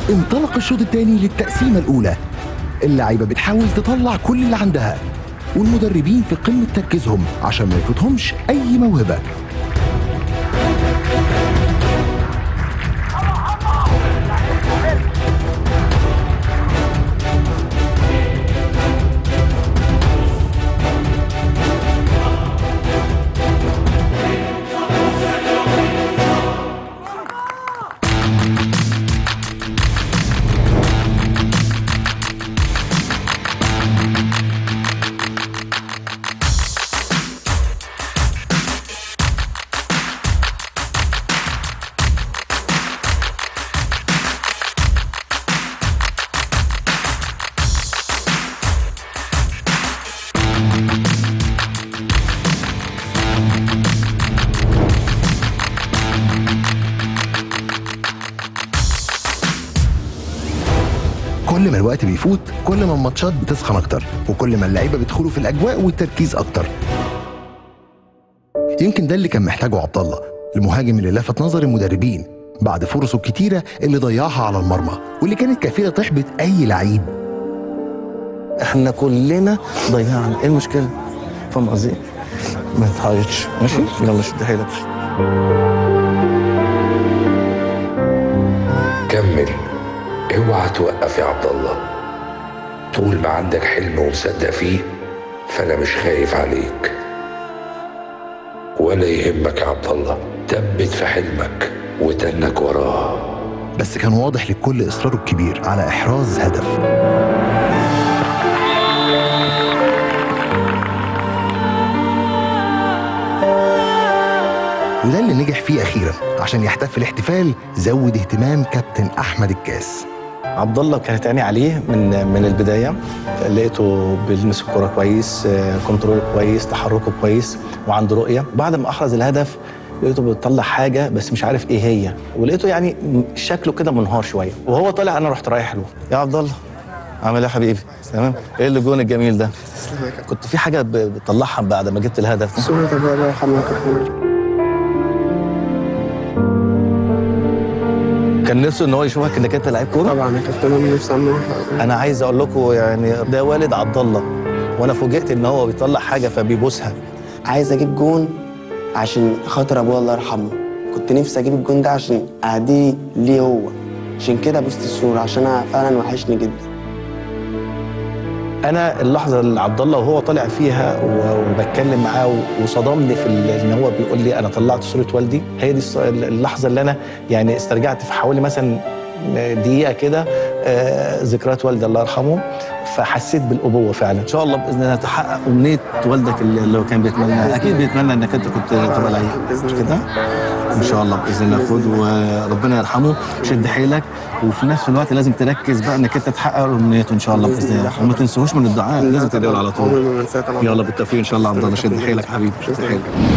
انطلق الشوط الثاني للتقسيمة الأولى اللعيبة بتحاول تطلع كل اللي عندها والمدربين في قمة تركيزهم عشان ما يفوتهمش أي موهبة كل ما الوقت بيفوت كل ما الماتشات بتسخن اكتر وكل ما اللعيبه بيدخلوا في الاجواء والتركيز اكتر يمكن ده اللي كان محتاجه عبد الله المهاجم اللي لفت نظر المدربين بعد فرصه الكتيره اللي ضيعها على المرمى واللي كانت كفيله تحبط اي لعيب احنا كلنا ضيعنا ايه المشكله فاهم قصدي ما تحاولش ماشي يلا شد حيلك كمل اوعى توقف يا عبد الله طول ما عندك حلم ومصدق فيه فانا مش خايف عليك ولا يهمك يا عبد الله ثبت في حلمك وتنك وراه بس كان واضح لكل اصراره الكبير على احراز هدف وده اللي نجح فيه اخيرا عشان يحتفل احتفال زود اهتمام كابتن احمد الكاس عبد الله كانت عيني عليه من من البدايه لقيته بيلمس الكوره كويس آه، كنترول كويس تحركه كويس وعنده رؤيه بعد ما احرز الهدف لقيته بيطلع حاجه بس مش عارف ايه هي ولقيته يعني م- شكله كده منهار شويه وهو طالع انا رحت رايح له يا عبد الله عامل ايه يا حبيبي تمام ايه اللي جون الجميل ده كنت في حاجه ب- بتطلعها بعد ما جبت الهدف ده صورة أبويا الله يرحمه كان كان نفسه ان هو يشوفك انك انت لعيب كوره طبعا كنت أنا من نفسي أعمل انا عايز اقول لكم يعني ده والد عبد الله وانا فوجئت ان هو بيطلع حاجه فبيبوسها عايز اجيب جون عشان خاطر ابويا الله يرحمه كنت نفسي اجيب الجون ده عشان اهديه ليه هو عشان كده بوست الصوره عشان انا فعلا وحشني جدا انا اللحظه اللي عبد الله وهو طالع فيها و- وبتكلم معاه و- وصدمني في ال- ان هو بيقول لي انا طلعت صوره والدي هي دي الص- اللحظه اللي انا يعني استرجعت في حوالي مثلا دقيقه كده آه، ذكريات والدي الله يرحمه فحسيت بالابوه فعلا ان شاء الله باذن الله تحقق امنيه والدك اللي اللي هو كان بيتمنى اكيد بيتمنى انك انت كنت تبقى لعيب مش كده ان شاء الله باذن الله خد وربنا يرحمه شد حيلك وفي نفس الوقت لازم تركز بقى انك انت تحقق امنيته ان شاء الله باذن الله وما تنسوهوش من الدعاء لازم تدعوا على عمري طول ما انساه طبعا يلا بالتوفيق ان شاء الله عبد الله شد حيلك حبيبي شد حيلك